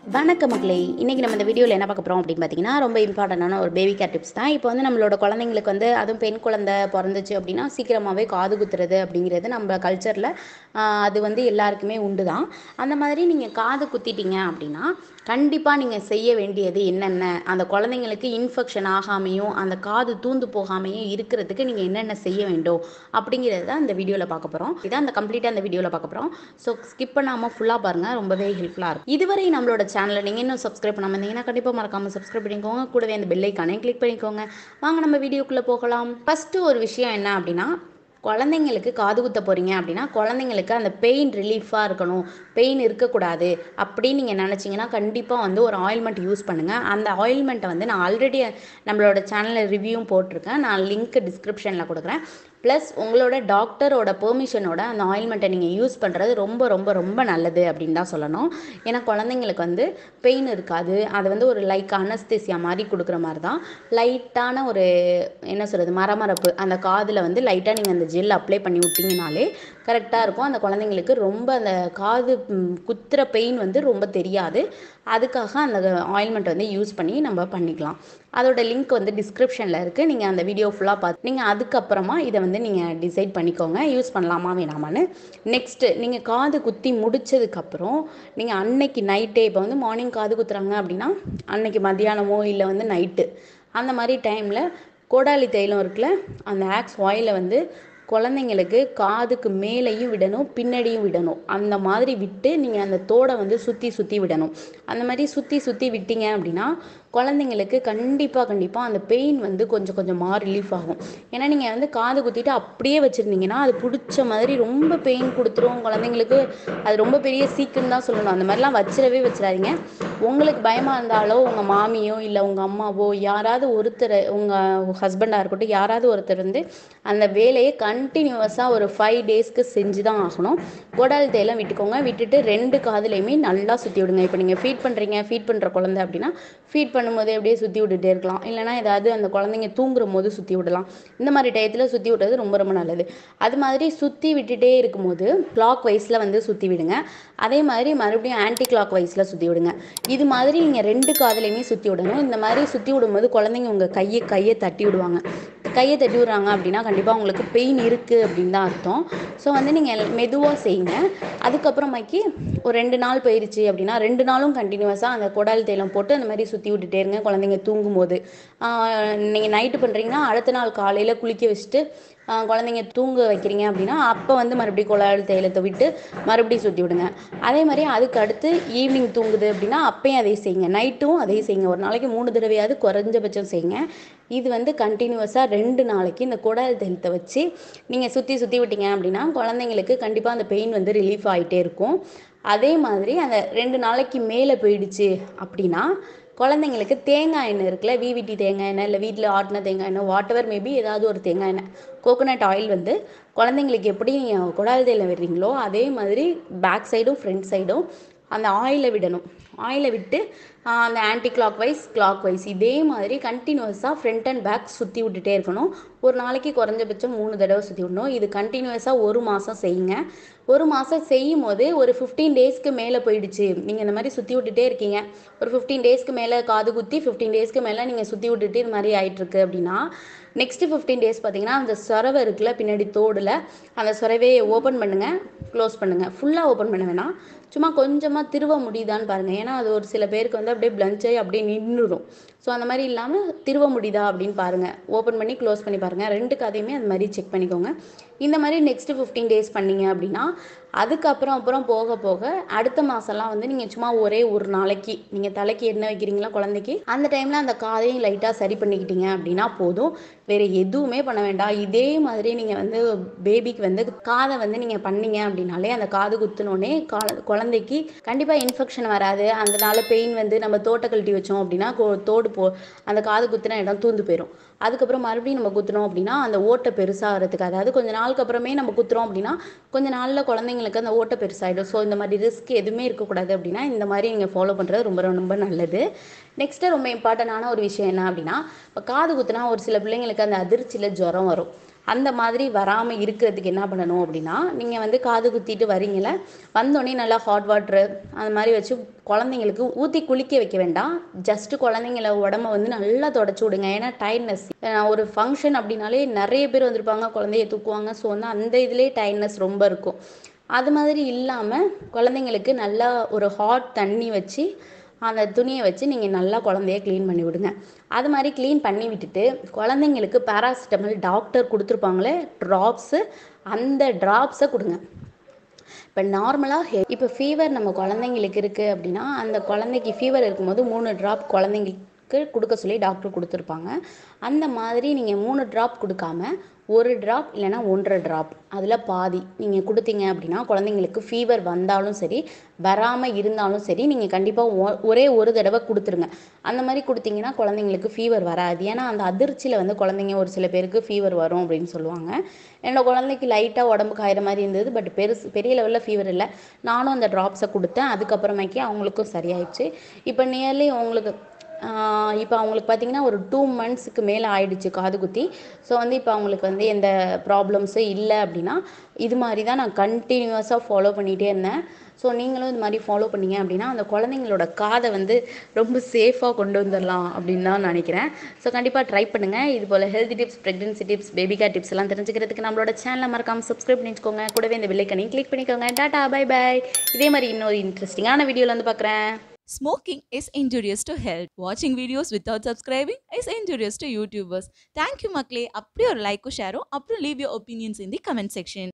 வணக்க மக்களே இன்றைக்கி நம்ம இந்த வீடியோவில் என்ன பார்க்க போகிறோம் அப்படின்னு பார்த்தீங்கன்னா ரொம்ப இம்பார்ட்டண்டான ஒரு பேபி கேர் டிப்ஸ் தான் இப்போ வந்து நம்மளோட குழந்தைங்களுக்கு வந்து அதுவும் பெண் குழந்தை பிறந்துச்சு அப்படின்னா சீக்கிரமாகவே காது குத்துறது அப்படிங்கிறது நம்ம கல்ச்சரில் அது வந்து எல்லாருக்குமே உண்டு தான் அந்த மாதிரி நீங்கள் காது குத்திட்டீங்க அப்படின்னா கண்டிப்பாக நீங்கள் செய்ய வேண்டியது என்னென்ன அந்த குழந்தைங்களுக்கு இன்ஃபெக்ஷன் ஆகாமையும் அந்த காது தூந்து போகாமையும் இருக்கிறதுக்கு நீங்கள் என்னென்ன செய்ய வேண்டும் அப்படிங்கிறது தான் இந்த வீடியோவில் பார்க்க போகிறோம் இதான் அந்த கம்ப்ளீட்டாக அந்த வீடியோவில் பார்க்க போகிறோம் ஸோ ஸ்கிப் பண்ணாமல் ஃபுல்லாக பாருங்கள் ரொம்பவே ஹெல்ப்ஃபுல்லாக இருக்கும் இதுவரை நம்மளோட சேனலை நீங்கள் இன்னும் சப்ஸ்கிரைப் பண்ணாமல் இருந்தீங்கன்னா கண்டிப்பாக மறக்காமல் சப்ஸ்கிரைப் பண்ணிக்கோங்க கூடவே அந்த பெல் ஐக்கானே கிளிக் பண்ணிக்கோங்க வாங்க நம்ம வீடியோக்குள்ளே போகலாம் ஃபஸ்ட்டு ஒரு விஷயம் என்ன அப்படின்னா குழந்தைங்களுக்கு காது குத்த போகிறீங்க அப்படின்னா குழந்தைங்களுக்கு அந்த பெயின் ரிலீஃபாக இருக்கணும் பெயின் இருக்கக்கூடாது அப்படின்னு நீங்கள் நினச்சிங்கன்னா கண்டிப்பாக வந்து ஒரு ஆயில்மெண்ட் யூஸ் பண்ணுங்கள் அந்த ஆயில்மெண்ட்டை வந்து நான் ஆல்ரெடி நம்மளோட சேனலில் ரிவ்யூவும் போட்டிருக்கேன் நான் லிங்க் டிஸ்கிரிப்ஷனில் கொடுக்குறேன் ப்ளஸ் உங்களோட டாக்டரோட பெர்மிஷனோட அந்த ஆயில்மெண்ட்டை நீங்கள் யூஸ் பண்ணுறது ரொம்ப ரொம்ப ரொம்ப நல்லது அப்படின்னு தான் சொல்லணும் ஏன்னா குழந்தைங்களுக்கு வந்து பெயின் இருக்காது அது வந்து ஒரு லைக் அனஸ்தேசியா மாதிரி கொடுக்குற மாதிரி தான் லைட்டான ஒரு என்ன சொல்கிறது மரமரப்பு அந்த காதில் வந்து லைட்டாக நீங்கள் அந்த ஜெல் அப்ளை பண்ணி விட்டிங்கனாலே கரெக்டாக இருக்கும் அந்த குழந்தைங்களுக்கு ரொம்ப அந்த காது ம், குத்துற பெயின் வந்து ரொம்ப தெரியாது அதுக்காக அந்த ஆயில்மெண்ட் வந்து யூஸ் பண்ணி நம்ம பண்ணிக்கலாம் அதோட லிங்க் வந்து டிஸ்கிரிப்ஷனில் இருக்குது நீங்கள் அந்த வீடியோ ஃபுல்லாக பார்த்து நீங்கள் அதுக்கப்புறமா இதை வந்து நீங்கள் டிசைட் பண்ணிக்கோங்க யூஸ் பண்ணலாமா வேணாமான்னு நெக்ஸ்ட்டு நீங்கள் காது குத்தி முடிச்சதுக்கப்புறம் நீங்கள் அன்னைக்கு நைட்டே இப்போ வந்து மார்னிங் காது குத்துறாங்க அப்படின்னா அன்னைக்கு மத்தியானமோ இல்லை வந்து நைட்டு அந்த மாதிரி டைமில் கோடாலி தைலம் இருக்குல்ல அந்த ஆக்ஸ் ஆயிலை வந்து குழந்தைங்களுக்கு காதுக்கு மேலேயும் விடணும் பின்னாடியும் விடணும் அந்த மாதிரி விட்டு நீங்கள் அந்த தோடை வந்து சுற்றி சுற்றி விடணும் அந்த மாதிரி சுற்றி சுற்றி விட்டீங்க அப்படின்னா குழந்தைங்களுக்கு கண்டிப்பாக கண்டிப்பாக அந்த பெயின் வந்து கொஞ்சம் கொஞ்சமாக ரிலீஃப் ஆகும் ஏன்னா நீங்கள் வந்து காது குத்திட்டு அப்படியே வச்சுருந்தீங்கன்னா அது பிடிச்ச மாதிரி ரொம்ப பெயின் கொடுத்துரும் குழந்தைங்களுக்கு அது ரொம்ப பெரிய சீக்குன்னு தான் சொல்லணும் அந்த மாதிரிலாம் வச்சிடவே வச்சிடாதீங்க உங்களுக்கு பயமாக இருந்தாலோ உங்கள் மாமியோ இல்லை உங்கள் அம்மாவோ யாராவது ஒருத்தர் உங்கள் ஹஸ்பண்டாக இருக்கட்டும் யாராவது ஒருத்தர் வந்து அந்த வேலையை கண்டினியூவஸாக ஒரு ஃபைவ் டேஸ்க்கு செஞ்சு தான் ஆகணும் கோடால் தைலம் விட்டுக்கோங்க விட்டுட்டு ரெண்டு காதுலையுமே நல்லா சுற்றி விடுங்க இப்போ நீங்கள் ஃபீட் பண்ணுறீங்க ஃபீட் பண்ணுற குழந்தை அப்படின்னா ஃபீட் பண்ணும்போது அப்படியே சுற்றி விட்டுட்டே இருக்கலாம் இல்லைனா ஏதாவது அந்த குழந்தைங்க தூங்குற போது சுற்றி விடலாம் இந்த மாதிரி டயத்தில் சுற்றி விடுறது ரொம்ப ரொம்ப நல்லது அது மாதிரி சுற்றி விட்டுட்டே இருக்கும்போது கிளாக் வைஸில் வந்து சுற்றி விடுங்க அதே மாதிரி மறுபடியும் ஆன்டி கிளாக் வைஸில் சுற்றி விடுங்க இது மாதிரி நீங்கள் ரெண்டு காதுலையுமே சுற்றி விடணும் இந்த மாதிரி சுற்றி விடும்போது குழந்தைங்க உங்கள் கையை கையை தட்டி விடுவாங்க கையை தட்டி விடுறாங்க அப்படின்னா கண்டிப்பாக உங்களுக்கு பெயின் இருக்குது அப்படின்னு தான் அர்த்தம் ஸோ வந்து நீங்கள் மெதுவாக செய்யுங்க அதுக்கப்புறமாக்கி ஒரு ரெண்டு நாள் போயிருச்சு அப்படின்னா ரெண்டு நாளும் கண்டினியூஸாக அந்த கொடால் தைலம் போட்டு அந்த மாதிரி சுற்றி விட்டுட்டே இருங்க குழந்தைங்க தூங்கும்போது நீங்கள் நைட்டு பண்ணுறீங்கன்னா அடுத்த நாள் காலையில் குளிக்க வச்சுட்டு ஆஹ் குழந்தைங்க தூங்க வைக்கிறீங்க அப்படின்னா அப்போ வந்து மறுபடியும் குழாயில் தைலத்தை விட்டு மறுபடியும் சுற்றி விடுங்க அதே மாதிரி அதுக்கு அடுத்து ஈவினிங் தூங்குது அப்படின்னா அப்பயும் அதே செய்யுங்க நைட்டும் அதே செய்யுங்க ஒரு நாளைக்கு மூணு தடவையாவது குறைஞ்சபட்சம் செய்யுங்க இது வந்து கண்டினியூஸாக ரெண்டு நாளைக்கு இந்த குடல் தைலத்தை வச்சு நீங்கள் சுற்றி சுற்றி விட்டீங்க அப்படின்னா குழந்தைங்களுக்கு கண்டிப்பாக அந்த பெயின் வந்து ரிலீஃப் ஆகிட்டே இருக்கும் அதே மாதிரி அந்த ரெண்டு நாளைக்கு மேலே போயிடுச்சு அப்படின்னா குழந்தைங்களுக்கு தேங்காய் எண்ணெய் இருக்குல்ல விவிடி தேங்காய் எண்ணெய் இல்லை வீட்டில் ஆட்டின தேங்காய் எண்ணெய் வாட் எவர் மேபி ஏதாவது ஒரு தேங்காய் எண்ணெய் கோகோனட் ஆயில் வந்து குழந்தைங்களுக்கு எப்படி நீங்கள் குடால் தைலம் விடுறீங்களோ அதே மாதிரி பேக் சைடும் ஃப்ரண்ட் சைடும் அந்த ஆயிலை விடணும் ஆயிலை விட்டு ஆஹ், அந்த anticlockwise clockwise இதே மாதிரி கண்டினியூஸாக ஃப்ரண்ட் அண்ட் பேக் சுற்றி விட்டுட்டே இருக்கணும் ஒரு நாளைக்கு குறைஞ்சபட்சம் மூணு தடவை சுற்றி விடணும் இது கண்டினியூஸாக ஒரு மாதம் செய்யுங்க ஒரு மாதம் செய்யும் போது ஒரு ஃபிஃப்டீன் டேஸ்க்கு மேலே போயிடுச்சு நீங்கள் இந்த மாதிரி சுற்றி விட்டுட்டே இருக்கீங்க ஒரு ஃபிஃப்டீன் டேஸ்க்கு மேலே காது குத்தி ஃபிஃப்டீன் டேஸ்க்கு மேலே நீங்கள் சுற்றி விட்டுட்டு இது மாதிரி ஆயிட்டிருக்கு அப்படின்னா நெக்ஸ்ட்டு ஃபிஃப்டீன் டேஸ் பார்த்தீங்கன்னா அந்த சொரவை இருக்குல்ல பின்னாடி தோடில் அந்த சொரவையை ஓப்பன் பண்ணுங்கள் க்ளோஸ் பண்ணுங்கள் ஃபுல்லாக ஓப்பன் பண்ண வேணாம் சும்மா கொஞ்சமாக திருவ முடியுதான்னு பாருங்கள் ஏன்னா அது ஒரு சில பேருக்கு வந்து அப்படியே பிளஞ்ச் ஆகி அப்படியே நின்றுடும் ஸோ அந்த மாதிரி இல்லாமல் திருவ முடியுதா அப்படின்னு பாருங்கள் ஓப்பன் பண்ணி க்ளோஸ் பண்ணி பாருங்கள் ரெண்டு கதையுமே அது மாதிரி செக் பண்ணிக்கோங்க இந்த மாதிரி நெக்ஸ்ட்டு ஃபிஃப்டீன் டேஸ் பண்ணீங்க அப்படின்னா அதுக்கப்புறம் அப்புறம் போக போக அடுத்த மாதம்லாம் வந்து நீங்கள் சும்மா ஒரே ஒரு நாளைக்கு நீங்கள் தலைக்கு எண்ணெய் வைக்கிறீங்களா குழந்தைக்கு அந்த டைமில் அந்த காதையும் லைட்டாக சரி பண்ணிக்கிட்டீங்க அப்படின்னா போதும் வேறு எதுவுமே பண்ண வேண்டாம் இதே மாதிரி நீங்கள் வந்து பேபிக்கு வந்து காதை வந்து நீங்கள் பண்ணீங்க அப்படின்னாலே அந்த காது குத்துனோடனே கால குழந்தைக்கு கண்டிப்பாக இன்ஃபெக்ஷன் வராது அதனால பெயின் வந்து நம்ம தோட்டை கழட்டி வச்சோம் அப்படின்னா கோ- தோடு போ அந்த காது குத்துன இடம் தூந்து போயிடும் அதுக்கப்புறம் மறுபடியும் நம்ம குத்துனோம் அப்படின்னா அந்த ஓட்டை பெருசாகிறதுக்கு அதாவது கொஞ்ச நாளுக்கு அப்புறமே நம்ம குத்துறோம் அப்படின்னா கொஞ்ச நாளில் குழந்தைங்களுக்கு அந்த ஓட்டை பெருசாகிடும் ஸோ இந்த மாதிரி ரிஸ்க் எதுவுமே இருக்கக்கூடாது அப்படின்னா இந்த மாதிரி நீங்கள் ஃபாலோ பண்ணுறது ரொம்ப ரொம்ப நல்லது நெக்ஸ்ட்டு ரொம்ப இம்பார்ட்டண்டான ஒரு விஷயம் என்ன அப்படின்னா இப்போ காது குத்துனா ஒரு சில பிள்ளைங்களுக்கு அந்த அதிர்ச்சியில் ஜுரம் வரும் அந்த மாதிரி வராமல் இருக்கிறதுக்கு என்ன பண்ணணும் அப்படின்னா நீங்கள் வந்து காது குத்திட்டு வரீங்கள வந்தோடனே நல்லா ஹாட் வாட்ரு அந்த மாதிரி வச்சு குழந்தைங்களுக்கு ஊற்றி குளிக்க வைக்க வேண்டாம் ஜஸ்ட்டு குழந்தைங்கள உடம்ப வந்து நல்லா தொடச்சி விடுங்க ஏன்னா டயர்ட்னஸ் ஒரு ஃபங்க்ஷன் அப்படின்னாலே நிறைய பேர் வந்திருப்பாங்க குழந்தைய தூக்குவாங்க ஸோ வந்து அந்த இதுலேயே டயர்ட்னஸ் ரொம்ப இருக்கும் அது மாதிரி இல்லாமல் குழந்தைங்களுக்கு நல்லா ஒரு ஹாட் தண்ணி வச்சு அந்த துணியை வச்சு நீங்கள் நல்லா குழந்தைய க்ளீன் பண்ணி விடுங்க அது மாதிரி க்ளீன் பண்ணி விட்டுட்டு குழந்தைங்களுக்கு பேராசிட்டமல் டாக்டர் கொடுத்துருப்பாங்களே ட்ராப்ஸு அந்த ட்ராப்ஸை கொடுங்க இப்போ நார்மலாக ஹெ இப்போ ஃபீவர் நம்ம குழந்தைங்களுக்கு இருக்குது அப்படின்னா அந்த குழந்தைக்கு ஃபீவர் இருக்கும்போது மூணு ட்ராப் குழந்தைங்களுக்கு கொடுக்க சொல்லி டாக்டர் கொடுத்துருப்பாங்க அந்த மாதிரி நீங்கள் மூணு ட்ராப் கொடுக்காம ஒரு ட்ராப் இல்லைன்னா ஒன்றரை ட்ராப் அதில் பாதி நீங்கள் கொடுத்தீங்க அப்படின்னா குழந்தைங்களுக்கு ஃபீவர் வந்தாலும் சரி வராமல் இருந்தாலும் சரி நீங்கள் கண்டிப்பாக ஒரே ஒரு தடவை கொடுத்துருங்க அந்த மாதிரி கொடுத்தீங்கன்னா குழந்தைங்களுக்கு ஃபீவர் வராது ஏன்னா அந்த அதிர்ச்சியில் வந்து குழந்தைங்க ஒரு சில பேருக்கு ஃபீவர் வரும் அப்படின்னு சொல்லுவாங்க என்னோடய குழந்தைக்கு லைட்டாக உடம்பு காயிற மாதிரி இருந்தது பட் பெருசு பெரிய லெவலில் ஃபீவர் இல்லை நானும் அந்த ட்ராப்ஸை கொடுத்தேன் அதுக்கப்புறமேக்கி அவங்களுக்கும் சரியாயிடுச்சு இப்போ நியர்லி உங்களுக்கு இப்போ அவங்களுக்கு பார்த்தீங்கன்னா ஒரு டூ மந்த்ஸுக்கு மேலே ஆயிடுச்சு காது குத்தி ஸோ வந்து இப்போ அவங்களுக்கு வந்து எந்த ப்ராப்ளம்ஸும் இல்லை அப்படின்னா இது மாதிரி தான் நான் கண்டினியூஸாக ஃபாலோ பண்ணிகிட்டே இருந்தேன் ஸோ நீங்களும் இது மாதிரி ஃபாலோ பண்ணீங்க அப்படின்னா அந்த குழந்தைங்களோட காதை வந்து ரொம்ப சேஃபாக கொண்டு வந்துடலாம் அப்படின்னு தான் நினைக்கிறேன் ஸோ கண்டிப்பாக ட்ரை பண்ணுங்கள் இது போல் health tips pregnancy tips baby care tips எல்லாம் தெரிஞ்சுக்கிறதுக்கு நம்மளோட சேனலை மறக்காமல் சப்ஸ்கிரைப் பண்ணிக்கோங்க கூடவே இந்த வில்லைக்கனையும் கிளிக் பண்ணிக்கோங்க டாட்டா பை பை இதே மாதிரி இன்னொரு இன்ட்ரெஸ்டிங்கான வீடியோவில் வந்து பார்க்குறேன் Smoking is injurious to health. Watching videos without subscribing is injurious to YouTubers. Thank you, Makle. அப்படியே ஒரு லைக்கும் ஷேரும் அப்புறம் leave your opinions in the comment section.